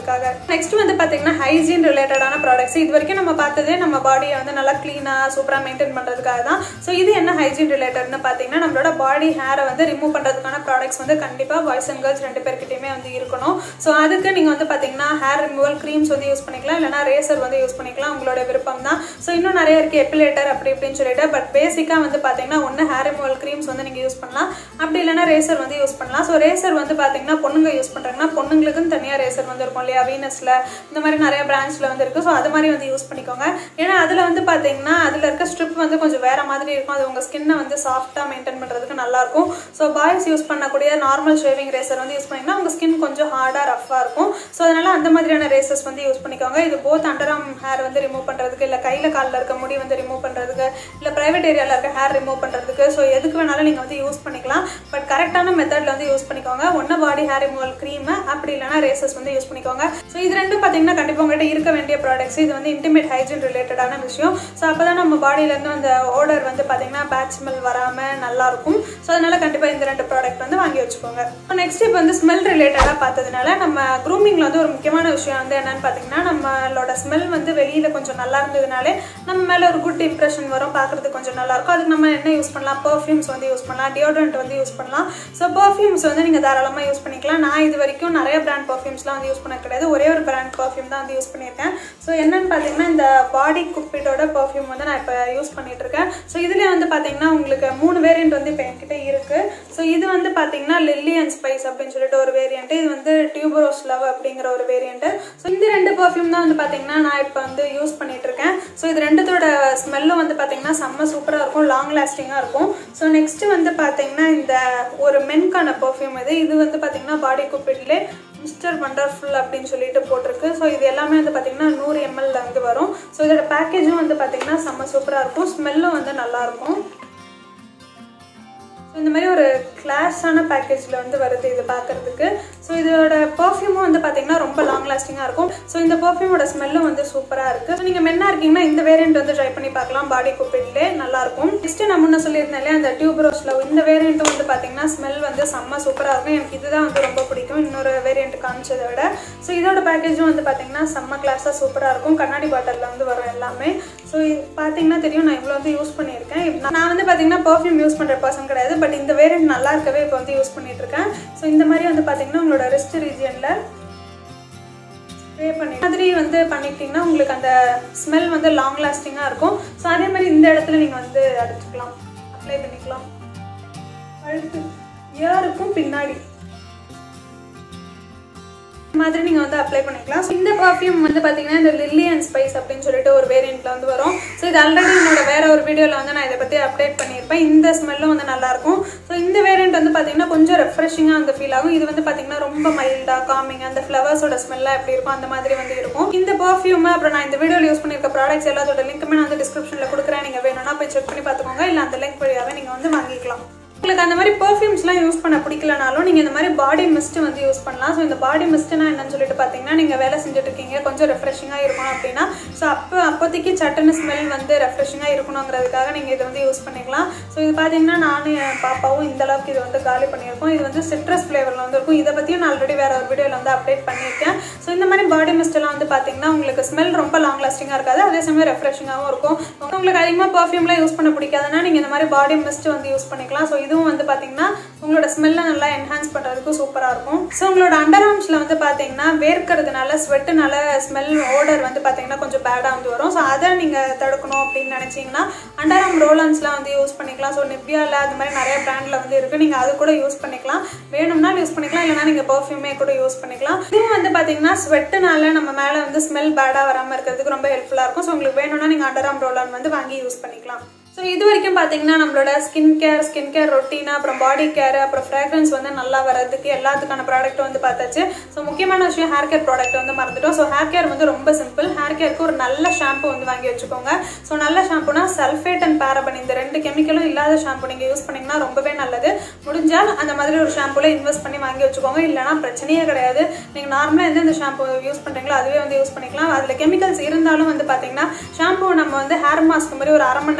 பண்ணுறதுக்காக நெக்ஸ்ட் வந்து பார்த்தீங்கன்னா ஹைஜீன் ரிலேட்டடான ப்ராடக்ட்ஸ் இது வரைக்கும் நம்ம பார்த்ததே நம்ம பாடியை வந்து நல்லா க்ளீனாக சூப்பராக மெயின்டைன் பண்ணுறதுக்காக தான் ஸோ இது என்ன ஹைஜீன் ரிலேட்டட்னு பார்த்தீங்கன்னா நம்மளோட பாடி ஹேரை வந்து ரிமூவ் பண்ணுறதுக்கான ப்ராடக்ட்ஸ் வந்து கண்டிப்பாக பாய்ஸ் அண்ட் கேர்ள்ஸ் ரெண்டு பேர்கிட்டயுமே வந்து இருக்கணும் ஸோ அதுக்கு நீங்கள் வந்து பார்த்தீங்கன்னா ஹேர் ரிமூவல் க்ரீம்ஸ் வந்து யூஸ் பண்ணிக்கலாம் இல்லைனா ரேசர் வந்து யூஸ் பண்ணிக்கலாம் உங்களோட விருப்பம் தான் ஸோ இன்னும் நிறைய இருக்குது எப்பிலேட்டர் அப்படி இப்படின்னு சொல்லிட்டு பட் பேசிக்காக வந்து பார்த்தீங்கன்னா ஒன்று ஹேர் ரிமூவல் க்ரீம்ஸ் வந்து நீங்கள் யூஸ் பண்ணலாம் அப்படி இல்லைனா ரேசர் வந்து யூஸ் பண்ணலாம் ஸோ ரேசர் வந்து பார்த்தீங்கன்னா பொண்ணுங்க யூஸ் பண்ணுறாங்கன்னா பொண்ணுங்களுக்குன்னு தனியாக ரேசர் வந்து இருக்கும் இல்லையா வீனஸில் இந்த மாதிரி நிறைய பிரான்ச்சில் வந்து இருக்குது ஸோ அது மாதிரி வந்து யூஸ் பண்ணிக்கோங்க ஏன்னா அதில் வந்து பார்த்தீங்கன்னா அதில் இருக்க ஸ்ட்ரிப் வந்து கொஞ்சம் வேறு மாதிரி இருக்கும் அது உங்கள் ஸ்கின்னை வந்து சாஃப்டாக மெயின்டைன் பண்ணுறதுக்கு நல்லாயிருக்கும் ஸோ பாய்ஸ் யூஸ் பண்ணக்கூடிய நார்மல் ஷேவிங் ரேசர் வந்து யூஸ் பண்ணிங்கன்னா உங்கள் ஸ்கின் கொஞ்சம் ஹார்டாக ரஃப்பாக இருக்கும் ஸோ அதனால் அந்த மாதிரியான ரேசஸ் வந்து யூஸ் பண்ணிக்கோங்க இது போத் அண்டராம் ஹேர் வந்து ரிமூவ் பண்ணுறதுக்கு இல்லை கையில் காலில் இருக்க முடி வந்து ரிமூவ் பண்ணுறதுக்கு இல்லை ப்ரைவேட் ஏரியாவில் இருக்க ஹேர் ரிமூவ் பண்ணுறதுக்கு ஸோ எதுக்கு வேணாலும் நீங்கள் வந்து யூஸ் பண்ணிக்கலாம் பட் கரெக்டான மெத்தடில் வந்து யூஸ் பண்ணிக்கோங்க ஒன்று பாடி ஹேர் ரிமூவல் க்ரீமு அப்படி இல்லைனா ரேசஸ் வந்து யூஸ் பண்ணிக்கோங்க ஸோ இது ரெண்டும் பார்த்தீங்கன்னா கண்டிப்பாக உங்கள்கிட்ட இருக்க வேண்டிய ப்ராடக்ட்ஸ் இது வந்து இன்டிமேட் ஹைஜீன் ரிலேட்டடான விஷயம் ஸோ அப்போ தான் நம்ம பாடியிலேருந்து அந்த ஓடர் வந்து பார்த்தீங்கன்னா பேட் ஸ்மெல் வராமல் நல்லாயிருக்கும் ஸோ அதனால் கண்டிப்பாக இந்த ரெண்டு ப்ராடக்ட் வந்து வாங்கி வச்சுக்கோங்க நெக்ஸ்ட் இப்போ வந்து ஸ்மெல் ரிலேட்டடாக பார்த்ததுனால நம்ம க்ரூமிங்கில் வந்து ஒரு முக்கியமான விஷயம் வந்து என்னன்னு பார்த்தீங்கன்னா நம்மளோட ஸ்மெல் வந்து வெளியில் கொஞ்சம் நல்லா இருந்ததுனாலே நம்ம மேலே ஒரு குட் இம்ப்ரெஷன் வரும் பார்க்குறதுக்கு கொஞ்சம் நல்லாயிருக்கும் அதுக்கு நம்ம என்ன யூஸ் பண்ணலாம் பர்ஃப்யூம்ஸ் வந்து யூஸ் பண்ணலாம் டியோட்ரண்ட் வந்து யூஸ் பண்ணலாம் ஸோ பர்ஃப்யூம்ஸ் வந்து நீங்கள் தாராளமாக யூஸ் பண்ணிக்கலாம் நான் இது வரைக்கும் நிறைய பிராண்ட் பர்ஃப்யூம்ஸ்லாம் வந்து யூஸ் பண்ண கிடையாது ஒரே ஒரு பிராண்ட் பர்ஃப்யூம் தான் வந்து யூஸ் பண்ணியிருக்கேன் ஸோ என்னன்னு பார்த்தீங்கன்னா இந்த பாடி குப்பிட்டோட பர்ஃப்யூம் வந்து நான் இப்போ யூஸ் பண்ணிட்டு இருக்கேன் ஸோ இதுலேயே வந்து பார்த்தீங்கன்னா உங்களுக்கு மூணு வேரியண்ட் வந்து இப்போ என்கிட்ட இருக்குது ஸோ இது வந்து பார்த்தீங்கன்னா லில்லி அண்ட் ஸ்பைஸ் அப்படின்னு சொல்லிட்டு ஒரு வேரியண்ட் இது வந்து டியூபரோஸ் லவ் அப்படிங்கிற ஒரு வேரியண்ட்டு ஸோ இந்த ரெண்டு பர்ஃப்யூம் தான் வந்து பார்த்தீங்கன்னா நான் இப்போ வந்து யூஸ் பண்ணிட்டு இருக்கேன் ஸோ இது ரெண்டுத்தோட ஸ்மெல்லும் வந்து பார்த்தீங்கன்னா செம்ம சூப்பராக இருக்கும் லாங் லாஸ்டிங்காக இருக்கும் ஸோ நெக்ஸ்ட் வந்து பார்த்தீங்கன்னா இந்த ஒரு மென்கான பர்ஃப்யூம் இது இது வந்து பார்த்தீங்கன்னா பாடி குப்பிட்லே மிஸ்டர் வண்டர்ஃபுல் அப்படின்னு சொல்லிட்டு போட்டிருக்கு ஸோ இது எல்லாமே வந்து பார்த்தீங்கன்னா நூறு எம்எல்ல வந்து வரும் ஸோ இதோட பேக்கேஜும் வந்து பார்த்தீங்கன்னா செம்ம சூப்பராக இருக்கும் ஸ்மெல்லும் வந்து நல்லாயிருக்கும் ஸோ இந்த மாதிரி ஒரு கிளாஸான பேக்கேஜில் வந்து வருது இது பார்க்குறதுக்கு ஸோ இதோட பர்ஃப்யூமும் வந்து பார்த்தீங்கன்னா ரொம்ப லாங் லாஸ்டிங்காக இருக்கும் ஸோ இந்த பர்ஃப்யூமோட ஸ்மெல்லும் வந்து சூப்பராக இருக்குது ஸோ நீங்கள் மென்னாக இருக்கீங்கன்னா இந்த வேரியண்ட் வந்து ட்ரை பண்ணி பார்க்கலாம் பாடி குப்பிட்லே நல்லாயிருக்கும் நெக்ஸ்ட்டு நான் முன்ன சொல்லியிருந்தேன் இல்லையா அந்த டியூபரோஸில் இந்த வேரியண்ட்டும் வந்து பார்த்தீங்கன்னா ஸ்மெல் வந்து செம்ம சூப்பராக இருக்கும் எனக்கு இதுதான் வந்து ரொம்ப பிடிக்கும் இன்னொரு வேரியண்ட் காமிச்சதை விட ஸோ இதோட பேக்கேஜும் வந்து பார்த்தீங்கன்னா செம்ம கிளாஸாக சூப்பராக இருக்கும் கண்ணாடி பாட்டிலில் வந்து வரும் எல்லாமே ஸோ பார்த்தீங்கன்னா தெரியும் நான் இவ்வளோ வந்து யூஸ் பண்ணியிருக்கேன் இப்ப நான் வந்து பார்த்தீங்கன்னா பர்ஃப்யூம் யூஸ் பண்ணுற பர்சன் கிடையாது பட் இந்த வேரியண்ட் நல்லா இருக்கவே இப்போ வந்து யூஸ் பண்ணிட்டு இருக்கேன் ஸோ இந்த மாதிரி வந்து பார்த்தீங்கன்னா உங்களோட ரெஸ்ட் ரீஜியனில் ஸ்ப்ரே பண்ணி மாதிரி வந்து பண்ணிக்கிட்டிங்கன்னா உங்களுக்கு அந்த ஸ்மெல் வந்து லாங் லாஸ்டிங்காக இருக்கும் ஸோ அதே மாதிரி இந்த இடத்துல நீங்கள் வந்து அடிச்சுக்கலாம் அப்ளை பண்ணிக்கலாம் கழுத்து இயருக்கும் பின்னாடி இந்த மாதிரி நீங்கள் வந்து அப்ளை பண்ணிக்கலாம் So, இந்த பர்ஃப்யூம் வந்து பார்த்தீங்கன்னா இந்த லில்லி அண்ட் ஸ்பைஸ் அப்படின்னு சொல்லிட்டு ஒரு வேரியண்ட்ல வந்து வரும் ஸோ இது ஆல்ரெடி என்னோட வேற ஒரு வீடியோவில் வந்து நான் இதை பற்றி அப்டேட் பண்ணியிருப்பேன் இந்த ஸ்மெல்லும் வந்து நல்லாயிருக்கும் ஸோ இந்த வேரியண்ட் வந்து பார்த்தீங்கன்னா கொஞ்சம் ரெஃப்ரெஷிங்காக வந்து ஃபீல் ஆகும் இது வந்து பார்த்தீங்கன்னா ரொம்ப மைல்டாக காமிங் அந்த ஃப்ளவர்ஸோட ஸ்மெல்லாம் எப்படி இருக்கும் அந்த மாதிரி வந்து இருக்கும் இந்த பர்ஃப்யூம் அப்புறம் நான் இந்த வீடியோவில் யூஸ் பண்ணியிருக்க ப்ராடக்ட்ஸ் எல்லாத்தோட லிங்க்குமே நான் வந்து டிஸ்கிரிப்ஷனில் கொடுக்குறேன் நீங்கள் வேணும்னா போய் செக் பண்ணி பார்த்துக்கோங்க இல்லை அந்த லிங்க் வழியாகவே நீங்கள் வந்து வாங்கிக்கலாம் உங்களுக்கு அந்த மாதிரி பர்ஃப்யூம்ஸ்லாம் யூஸ் பண்ண பிடிக்கலனாலும் நீங்கள் இந்த மாதிரி பாடி மிஸ்ட் வந்து யூஸ் பண்ணலாம் ஸோ இந்த பாடி மிஸ்ட்னா என்னன்னு சொல்லிட்டு பார்த்தீங்கன்னா நீங்கள் வேலை செஞ்சுட்டு இருக்கீங்க கொஞ்சம் ரெஃப்ரெஷிங்காக இருக்கணும் அப்படின்னா ஸோ அப்போ அப்போதைக்கு சட்டுன்னு ஸ்மெல் வந்து ரெஃப்ரெஷிங்காக இருக்கணுங்கிறதுக்காக நீங்கள் இதை வந்து யூஸ் பண்ணிக்கலாம் ஸோ இது பார்த்தீங்கன்னா நானும் என் பாப்பாவும் இந்த அளவுக்கு இது வந்து காலி பண்ணியிருக்கோம் இது வந்து சிட்ரஸ் ஃப்ளேவரில் வந்து இருக்கும் இதை பற்றியும் நான் ஆல்ரெடி வேறு ஒரு வீடியோவில் வந்து அப்டேட் பண்ணியிருக்கேன் ஸோ இந்த மாதிரி பாடி மிஸ்டெல்லாம் வந்து பார்த்தீங்கன்னா உங்களுக்கு ஸ்மெல் ரொம்ப லாங் லாஸ்டிங்காக இருக்காது அதே சமயம் ரெஃப்ரெஷிங்காகவும் இருக்கும் உங்களுக்கு அதிகமாக பர்ஃப்யூம்லாம் யூஸ் பண்ண பிடிக்காதுன்னா நீங்கள் இந்த மாதிரி பாடி மிஸ்ட் வந்து யூஸ் பண்ணிக்கலாம் ஸோ இதுவும் வந்து பார்த்தீங்கன்னா உங்களோட ஸ்மெல்லை நல்லா என்ஹான்ஸ் பண்ணுறதுக்கு சூப்பராக இருக்கும் ஸோ உங்களோட அண்டர் ஆர்ம்ஸில் வந்து பார்த்தீங்கன்னா வேர்க்கிறதுனால ஸ்வெட்டுனால ஸ்மெல் ஓடர் வந்து பார்த்தீங்கன்னா கொஞ்சம் பேடாக வந்து வரும் ஸோ அதை நீங்கள் தடுக்கணும் அப்படின்னு நினச்சிங்கன்னா அண்டர் ஆர்ம் ரோலன்ஸ்லாம் வந்து யூஸ் பண்ணிக்கலாம் ஸோ நிவ்யாவில் அது மாதிரி நிறைய பிராண்டில் வந்து இருக்குது நீங்கள் அது கூட யூஸ் பண்ணிக்கலாம் வேணும்னா யூஸ் பண்ணிக்கலாம் இல்லைனா நீங்கள் பர்ஃப்யூமே கூட யூஸ் பண்ணிக்கலாம் இதுவும் வந்து பார்த்தீங்கன்னா ஸ்வெட்டுனால நம்ம மேலே வந்து ஸ்மெல் பேடாக வராமல் இருக்கிறதுக்கு ரொம்ப ஹெல்ப்ஃபுல்லாக இருக்கும் ஸோ உங்களுக்கு வேணும்னா நீங்கள் அண்டர் ஆர்ம் ரோலன் வந்து வாங்கி யூஸ் பண்ணிக்கலாம் ஸோ இது வரைக்கும் பார்த்தீங்கன்னா நம்மளோட ஸ்கின் கேர் ஸ்கின் கேர் ரொட்டீனா அப்புறம் பாடி கேர் அப்புறம் ஃப்ராக்ரன்ஸ் வந்து நல்லா வரதுக்கு எல்லாத்துக்கான ப்ராடக்ட் வந்து பார்த்தாச்சு ஸோ முக்கியமான விஷயம் ஹேர் கேர் ப்ராடக்ட் வந்து மறந்துட்டோம் ஸோ ஹேர் கேர் வந்து ரொம்ப சிம்பிள் ஹேர் கேருக்கு ஒரு நல்ல ஷாம்பு வந்து வாங்கி வச்சுக்கோங்க ஸோ நல்ல ஷாம்புனா சல்ஃபேட் அண்ட் பேரபன் இந்த ரெண்டு கெமிக்கலும் இல்லாத ஷாம்பு நீங்கள் யூஸ் பண்ணிங்கன்னா ரொம்பவே நல்லது முடிஞ்சால் அந்த மாதிரி ஒரு ஷாம்புல இன்வெஸ்ட் பண்ணி வாங்கி வச்சுக்கோங்க இல்லைனா பிரச்சனையே கிடையாது நீங்கள் நார்மலாக எந்தெந்த ஷாம்பு யூஸ் பண்ணுறீங்களோ அதுவே வந்து யூஸ் பண்ணிக்கலாம் அதில் கெமிக்கல்ஸ் இருந்தாலும் வந்து பார்த்தீங்கன்னா ஷாம்பு நம்ம வந்து ஹேர் மாஸ்க் மாதிரி ஒரு அரை மணி நேரம் ஒரு மணி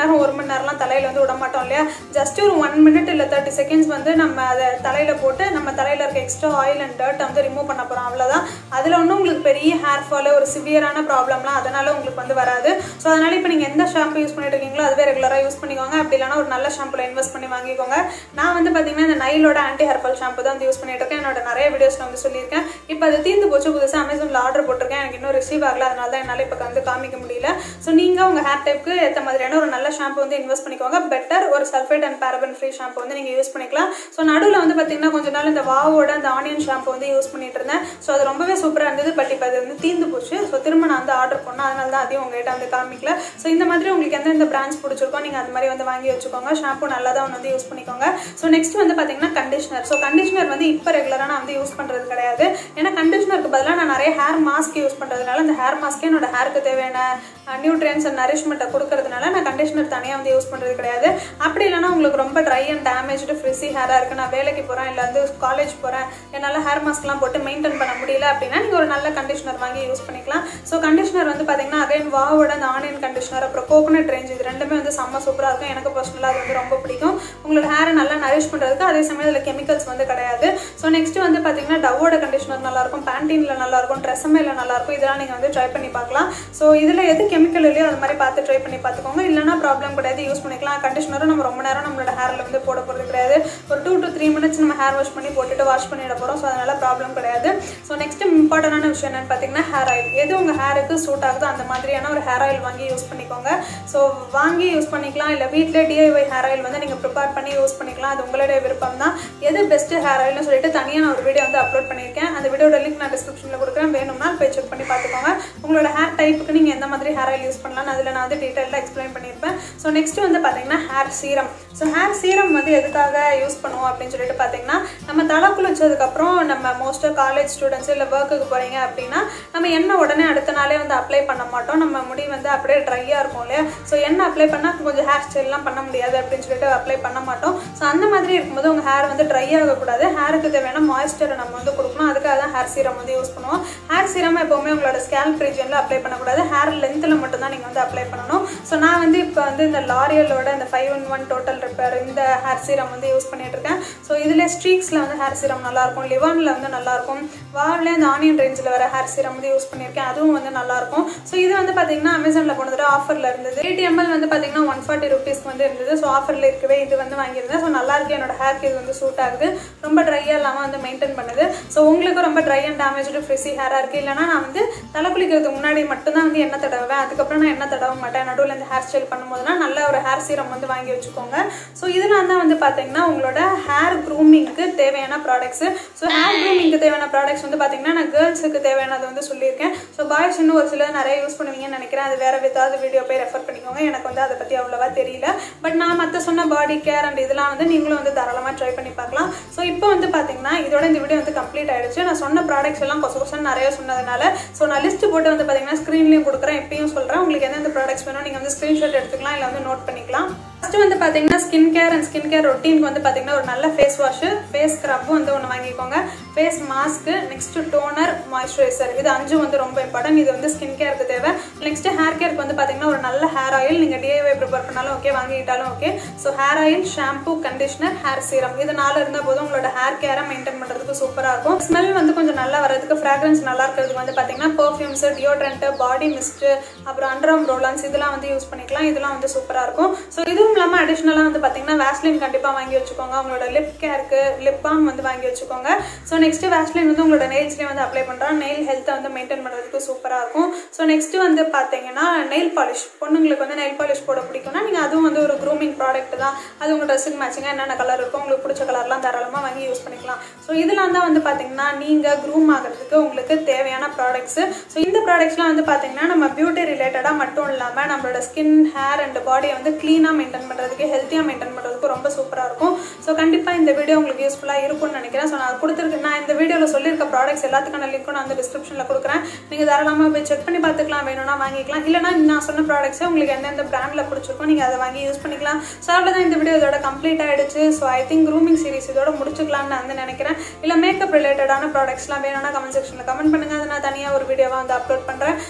மணி நேரம்லாம் தலையில் வந்து விட மாட்டோம் இல்லையா ஜஸ்ட் ஒரு ஒன் மினிட் இல்லை தேர்ட்டி செகண்ட்ஸ் வந்து நம்ம அதை தலையில் போட்டு நம்ம தலையில் இருக்க எக்ஸ்ட்ரா ஆயில் அண்ட் டர்ட் வந்து ரிமூவ் பண்ண போகிறோம் அவ்வளோதான் அதில் ஒன்றும் உங்களுக்கு பெரிய ஹேர் ஃபால் ஒரு சிவியரான ப்ராப்ளம்லாம் அதனால உங்களுக்கு வந்து வராது ஸோ அதனால இப்போ நீங்கள் எந்த ஷாம்பு யூஸ் பண்ணிட்டு இருக்கீங்களோ அதுவே ரெகுலராக யூஸ் பண்ணிக்கோங்க அப்படி இல்லைனா ஒரு நல்ல ஷாம்புல இன்வெஸ்ட் பண்ணி வாங்கிக்கோங்க நான் வந்து பார்த்தீங்கன்னா இந்த நைலோட ஆன்டி ஹெர்பல் ஷாம்பு தான் வந்து யூஸ் பண்ணிட்டு இருக்கேன் என்னோட நிறைய வீடியோஸ்ல வந்து சொல்லியிருக்கேன் இப்போ அது தீர்ந்து போச்சு புதுசாக அமேசானில் ஆர்டர் போட்டிருக்கேன் எனக்கு இன்னும் ரிசீவ் ஆகல அதனால தான் என்னால் இப்போ வந்து காமிக்க முடியல ஸோ நீங்கள் உங்கள் ஹேர் டைப்புக்கு ஏற்ற மாதிரியான ஒரு நல்ல ஷாம்பு வந்து இன்வெஸ்ட் பண்ணிக்கோங்க பெட்டர் ஒரு sulphate and paraben free shampoo வந்து நீங்கள் யூஸ் பண்ணிக்கலாம் ஸோ நடுவில் வந்து பார்த்தீங்கன்னா கொஞ்ச நாள் இந்த வாவோட அந்த ஆனியன் ஷாம்பு வந்து யூஸ் பண்ணிட்டு இருந்தேன் ஸோ அது ரொம்பவே சூப்பராக இருந்தது பட் இப்போ அது வந்து தீர்ந்து போச்சு ஸோ திரும்ப நான் வந்து ஆர்டர் பண்ணேன் அதனால தான் அதையும் உங்கள்கிட்ட வந்து காமிக்கல ஸோ இந்த மாதிரி உங்களுக்கு எந்தெந்த பிராண்ட்ஸ் பிடிச்சிருக்கோ நீங்கள் அது மாதிரி வந்து வாங்கி வச்சுக்கோங்க ஷாம்பு நல்லா தான் வந்து யூஸ் பண்ணிக்கோங்க ஸோ நெக்ஸ்ட் வந்து பார்த்தீங்கன்னா கண்டிஷனர் ஸோ கண்டிஷனர் வந்து இப்போ ரெகுலராக நான் வந்து யூஸ் பண்ணுறது கிடையாது ஏன்னா கண்டிஷனருக்கு பதிலாக நான் நிறைய ஹேர் மாஸ்க் யூஸ் பண்ணுறதுனால அந்த ஹேர் மாஸ்க்கே என்னோட ஹேருக்கு தேவையான நியூட்ரியன்ஸ் அண்ட் நரிஷ்மெண்ட்டை கொடுக்கறதுனால நான் கண்டிஷனர் தனியாக வந்து யூஸ் பண்ணுறது கிடையாது அப்படி இல்லைனா உங்களுக்கு ரொம்ப ட்ரை அண்ட் டேமேஜ்டு ஃப்ரிஸி ஹேராக இருக்குது நான் வேலைக்கு போகிறேன் இல்லை வந்து காலேஜ் போகிறேன் என்னால் ஹேர் மாஸ்க்லாம் போட்டு மெயின்டைன் பண்ண முடியல அப்படின்னா நீங்கள் ஒரு நல்ல கண்டிஷனர் வாங்கி யூஸ் பண்ணிக்கலாம் ஸோ கண்டிஷனர் வந்து பார்த்தீங்கன்னா அகைன் வாவோட அந்த ஆனியன் கண்டிஷனர் அப்புறம் கோகோனட் ரேஞ்ச் இது ரெண்டுமே வந்து செம்ம சூப்பராக இருக்கும் எனக்கு பர்சனலாக அது வந்து ரொம்ப பிடிக்கும் உங்களோட ஹேரை நல்லா நரிஷ் பண்ணுறதுக்கு அதே சமயம் அதில் கெமிக்கல்ஸ் வந்து கிடையாது ஸோ நெக்ஸ்ட் வந்து பார்த்தீங்கன்னா டவோட கண்டிஷனர் நல்லாயிருக்கும் பேண்டீனில் நல்லாயிருக்கும் ட்ரெஸ்ஸமேல நல்லாயிருக்கும் இதெல்லாம் நீங்கள் வந்து ட்ரை பண்ணி பார்க்கலாம் ஸோ இதில் எது கெமிக்கல் இல்லையோ அது மாதிரி பார்த்து ட்ரை பண்ணி பார்த்துக்கோங்க இல்லைனா ப்ராப்ளம் கிடையாது யூஸ் பண்ணிக்கலாம் கண்டிஷனரும் நம்ம ரொம்ப நேரம் நம்மளோட ஹேரில் வந்து போட போகிறது கிடையாது ஒரு டூ டு த்ரீ மினிட்ஸ் நம்ம ஹேர் வாஷ் பண்ணி போட்டுட்டு வாஷ் பண்ணிட போகிறோம் ஸோ அதனால ப்ராப்ளம் கிடையாது ஸோ நெக்ஸ்ட் இம்பார்ட்டண்டான விஷயம் என்னன்னு பார்த்தீங்கன்னா ஹேர் ஆயில் எது உங்கள் ஹேருக்கு சூட் ஆகுதோ அந்த மாதிரியான ஒரு ஹேர் ஆயில் வாங்கி யூஸ் பண்ணிக்கோங்க ஸோ வாங்கி யூஸ் பண்ணிக்கலாம் இல்லை வீட்டில் டிஐஒய் ஹேர் ஆயில் வந்து நீங்கள் ப்ரிப்பேர் பண்ணி யூஸ் பண்ணிக்கலாம் அது உங்களுடைய விருப்பம் தான் எது பெஸ்ட் ஹேர் ஆயில்னு சொல்லிட்டு தனியாக நான் ஒரு வீடியோ வந்து அப்லோட் பண்ணியிருக்கேன் அந்த வீடியோட லிங்க் நான் டிஸ்கிரிப்ஷனில் கொடுக்குறேன் வேணும்னா போய் செக் பண்ணி பார்த்துக்கோங்க உங்களோட ஹேர் டைப்புக்கு நீங்கள் எந்த மாதிரி ஹேர் ஆயில் யூஸ் பண்ணலாம்னு அதில் நான் வந்து டீட்டெயிலாக எக்ஸ்பிளைன் பண்ணியிருப்பேன் ஸோ நெக்ஸ்ட் வந்து பார்த்தீங்கன்னா hair serum so hair serum வந்து எதுக்காக யூஸ் பண்ணுவோம் அப்படின்னு சொல்லிட்டு பார்த்தீங்கன்னா நம்ம தலை குளிச்சதுக்கப்புறம் நம்ம மோஸ்ட்டாக காலேஜ் ஸ்டூடெண்ட்ஸ் இல்லை ஒர்க்குக்கு போகிறீங்க அப்படின்னா நம்ம எண்ணெய் உடனே அடுத்த நாளே வந்து அப்ளை பண்ண மாட்டோம் நம்ம முடி வந்து அப்படியே ட்ரையாக இருக்கும் இல்லையா ஸோ எண்ணெய் அப்ளை பண்ணால் கொஞ்சம் ஹேர் ஸ்டைல்லாம் பண்ண முடியாது அப்படின்னு சொல்லிட்டு அப்ளை பண்ண மாட்டோம் ஸோ அந்த மாதிரி இருக்கும்போது உங்கள் ஹேர் வந்து ட்ரை ஆகக்கூடாது ஹேருக்கு தேவையான மாய்ஸ்சரை நம்ம வந்து கொடுக்கணும் அதுக்காக தான் ஹேர் சீரம் வந்து யூஸ் பண்ணுவோம் ஹேர் சீரம் எப்போவுமே உங்களோட ஸ்கேல்ப் ரீஜனில் அப்ளை பண்ணக்கூடாது ஹேர் லென்த்தில் மட்டும்தான் நீங்கள் வந்து அப்ளை பண்ணணும் ஸோ நான் வந்து இப்போ வந்து இந்த லாரியலோட இந்த five one one total repair இந்த ஹேர் சீரம் வந்து யூஸ் பண்ணிட்டு இருக்கேன் ஸோ இதில் ஸ்ட்ரீக்ஸில் வந்து ஹேர் சீரம் நல்லாயிருக்கும் லிவானில் வந்து நல்லாயிருக்கும் வாவ்ல இந்த ஆனியன் ரேஞ்சில் வர ஹேர் சீரம் வந்து யூஸ் பண்ணியிருக்கேன் அதுவும் வந்து நல்லாயிருக்கும் ஸோ இது வந்து பார்த்தீங்கன்னா அமேசானில் போனது ஆஃபரில் இருந்தது எயிட்டி எம்எல் வந்து பார்த்தீங்கன்னா ஒன் ஃபார்ட்டி ருபீஸ்க்கு வந்து இருந்தது ஸோ ஆஃபரில் இருக்கவே இது வந்து வாங்கியிருந்தேன் ஸோ நல்லா இருக்கு என்னோட ஹேர்க்கு இது வந்து சூட் ஆகுது ரொம்ப ட்ரையாக இல்லாமல் வந்து மெயின்டைன் பண்ணுது ஸோ உங்களுக்கு ரொம்ப ட்ரை அண்ட் டேமேஜ்டு ஃப்ரிஸி ஹேராக இருக்குது இல்லைனா நான் வந்து தலை குளிக்கிறதுக்கு முன்னாடி மட்டும்தான் வந்து எண்ணெய் தடவுவேன் அதுக்கப்புறம் நான் எண்ணெய் தடவ மாட்டேன் நடுவில் இந்த ஹேர் ஸ்டைல் பண்ணும்போதுனா நல்ல ஒரு ஹேர் சீரம் வந்து வாங்கி வச்சுக்கோங்க ஸோ இதெல்லாம் தான் வந்து பார்த்தீங்கன்னா உங்களோட ஹேர் க்ரூமிங்க்கு தேவையான ப்ராடக்ட்ஸ் ஸோ ஹேர் க்ரூமிங்க்கு தேவையான ப்ராடக்ட்ஸ் வந்து பார்த்தீங்கன்னா நான் கேர்ள்ஸுக்கு தேவையானது வந்து சொல்லியிருக்கேன் ஸோ பாய்ஸ் இன்னும் ஒரு சிலர் நிறைய யூஸ் பண்ணுவீங்கன்னு நினைக்கிறேன் அது வேற ஏதாவது வீடியோ போய் ரெஃபர் பண்ணிக்கோங்க எனக்கு வந்து அதை பற்றி அவ்வளோவா தெரியல பட் நான் மற்ற சொன்ன பாடி கேர் அண்ட் இதெல்லாம் வந்து நீங்களும் வந்து தாராளமாக ட்ரை பண்ணி பார்க்கலாம் ஸோ இப்போ வந்து பார்த்தீங்கன்னா இதோட இந்த வீடியோ வந்து கம்ப்ளீட் ஆயிடுச்சு நான் சொன்ன ப்ராடக்ட்ஸ் எல்லாம் கொச கொசன் நிறைய சொன்னதுனால ஸோ நான் லிஸ்ட் போட்டு வந்து பார்த்தீங்கன்னா ஸ்க்ரீன்லையும் கொடுக்குறேன் இப்பயும் சொல்கிறேன் உங்களுக்கு எந்தெந்த ப்ராடக்ட்ஸ் வேணும் நீங்கள் வந்து ஸ்க்ரீன்ஷாட் எடுத்துக்கலாம் இல்லை வந்து நோட் பண்ணிக்கலாம் ஃபர்ஸ்ட் வந்து பார்த்தீங்கன்னா skin care and skin care ரொட்டீனுக்கு வந்து பார்த்தீங்கன்னா ஒரு நல்ல ஃபேஸ் வாஷ் ஃபேஸ் ஸ்க்ரப்பும் வந்து ஒன்று வாங்கிக்கோங்க face mask next toner moisturiser இது அஞ்சும் வந்து ரொம்ப இம்பார்ட்டன்ட் இது வந்து ஸ்கின் கேருக்கு தேவை நெக்ஸ்ட் ஹேர் கேருக்கு வந்து பார்த்தீங்கன்னா ஒரு நல்ல ஹேர் ஆயில் நீங்கள் டிஐஒய் ப்ரிப்பேர் பண்ணாலும் ஓகே வாங்கிக்கிட்டாலும் okay so hair oil shampoo conditioner hair serum இது நாலு இருந்தால் போதும் உங்களோட ஹேர் கேரை மெயின்டைன் பண்ணுறதுக்கு சூப்பராக இருக்கும் ஸ்மெல் வந்து கொஞ்சம் நல்லா வரதுக்கு ஃப்ராக்ரன்ஸ் நல்லா இருக்கிறதுக்கு வந்து பார்த்தீங்கன்னா பர்ஃப்யூம்ஸ் டியோட்ரண்ட்டு பாடி மிஸ்ட்டு அப்புறம் அண்டர்ஆம் ரோலன்ஸ் இதெல்லாம் வந்து யூஸ் பண்ணிக்கலாம் இதெல்லாம் வந்து சூப்பராக இருக்கும் ஸோ இதுவும் இல்லாமல் அடிஷ்னலாக வந்து பார்த்தீங்கன்னா வேஸ்லின் கண்டிப்பாக வாங்கி வச்சுக்கோங்க உங்களோட லிப் கேருக்கு லிப் பாம் வந்து வாங்கி வச்சுக்கோங்க ஸோ நெக்ஸ்ட் வேஸ்லின் வந்து உங்களோட நெயில்ஸ்லேயே வந்து அப்ளை பண்ணுறோம் நெயில் ஹெல்த்தை வந்து மெயின்டைன் பண்ணுறதுக்கு சூப்பராக இருக்கும் ஸோ நெக்ஸ்ட் வந்து பார்த்தீங்கன்னா நெயில் பாலிஷ் பொண்ணுங்களுக்கு வந்து நெயில் பாலிஷ் போட பிடிக்கும்னா நீங்கள் அதுவும் வந்து ஒரு க்ரூமிங் ப்ராடக்ட் தான் அது உங்கள் ட்ரெஸ்ஸுக்கு மேட்சிங்காக என்னென்ன கலர் இருக்கும் உங்களுக்கு பிடிச்ச கலர்லாம் தாராளமாக வாங்கி யூஸ் பண்ணிக்கலாம் ஸோ இதெல்லாம் தான் வந்து பார்த்தீங்கன்னா நீங்கள் க்ரூம் ஆகிறதுக்கு உங்களுக்கு தேவையான ப்ராடக்ட்ஸு ஸோ இந்த ப்ராடக்ட்ஸ்லாம் வந்து பார்த்தீங்கன்னா நம்ம பியூட்டி ரிலேட்டடாக மட்டும் இல்லாமல் நம்மளோட ஸ்கின் ஹேர் அண்ட் பாடியை வந்து க்ளீனாக மெயின்டைன் பண்ணுறதுக்கு ஹெல்த்தியாக மெயின்டைன் பண்ணுறதுக்கு ரொம்ப சூப்பராக இருக்கும் ஸோ கண்டிப்பாக இந்த வீடியோ உங்களுக்கு யூஸ்ஃபுல்லாக இருக்கும்னு நினைக்கிறேன் ஸோ நான் கொடுத்துருக்கு நான் இந்த வீடியோவில் சொல்லியிருக்க ப்ராடக்ட்ஸ் எல்லாத்துக்கான லிங்க்கும் நான் வந்து டிஸ்கிரிப்ஷனில் கொடுக்குறேன் நீங்கள் தாராளமாக போய் செக் பண்ணி பார்த்துக்கலாம் வேணும்னா வாங்கிக்கலாம் இல்லைனா நான் சொன்ன ப்ராடக்ட்ஸை உங்களுக்கு எந்தெந்த பிராண்டில் பிடிச்சிருக்கோ நீங்கள் அதை வாங்கி யூஸ் பண்ணிக்கலாம் ஸோ அவ்வளோதான் இந்த வீடியோ இதோட கம்ப்ளீட் ஆயிடுச்சு so I think grooming series இதோட முடிச்சுக்கலாம்னு நான் வந்து நினைக்கிறேன் இல்லை மேக்கப் ரிலேட்டடான ப்ராடக்ட்ஸ்லாம் வேணும்னா கமெண்ட் செக்ஷனில் கமெண்ட் பண்ணுங்கள் அதை நான் தனியாக ஒரு வீடியோவாக வந்து அப்லோட் பண்ணுறேன் ஸோ அவ்வளோதான்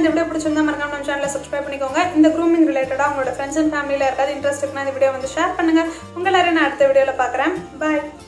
இந்த வீடியோ பிடிச்சிருந்தா மறக்காம நம்ம சேனலை சப்ஸ்கிரைப் பண்ணிக்கோங்க இந்த க்ரூமிங் ரிலேட்டடாக உங்களோட ஃப்ரெண்ட்ஸ் அண்ட் ஃபேமிலியில் யாருக்காவது இன்ட்ரெஸ்ட் இருக்குன்னா இந்த வீடியோ வந்து ஷேர் பண்ணுங்க உங்க எல்லாரையும் நான் அடுத்த வீடியோவில் பார்க்குறேன் பாய்